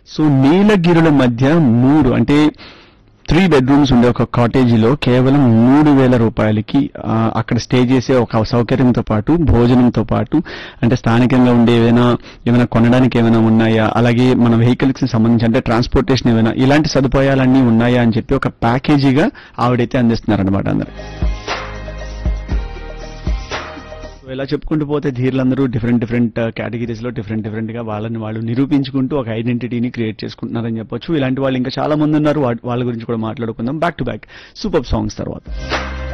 so నీలగిరుల మధ్య మూడు అంటే త్రీ బెడ్రూమ్స్ ఉండే ఒక కాటేజీలో కేవలం మూడు వేల రూపాయలకి ఆ, అక్కడ స్టే చేసే ఒక సౌకర్యంతో పాటు భోజనంతో పాటు అంటే స్థానికంగా ఉండే ఏమైనా ఏమైనా కొనడానికి ఏమైనా ఉన్నాయా అలాగే మన వెహికల్స్ కి సంబంధించి అంటే ట్రాన్స్పోర్టేషన్ ఏమైనా ఇలాంటి సదుపాయాలన్నీ ఉన్నాయా అని చెప్పి ఒక ప్యాకేజీగా ఆవిడైతే అందిస్తున్నారనమాట అందరు సో ఇలా చెప్పుకుంటూ పోతే ధీరులందరూ డిఫరెంట్ డిఫరెంట్ కేటగిరీస్ లో డిఫరెంట్ డిఫరెంట్ గా వాళ్ళని వాళ్ళు నిరూపించుకుంటూ ఒక ఐడెంటిటీని క్రియేట్ చేసుకుంటున్నారని చెప్పొచ్చు ఇలాంటి వాళ్ళు ఇంకా చాలా మంది ఉన్నారు వా- వాళ్ళ గురించి కూడా మాట్లాడుకుందాం back to back super songs తర్వాత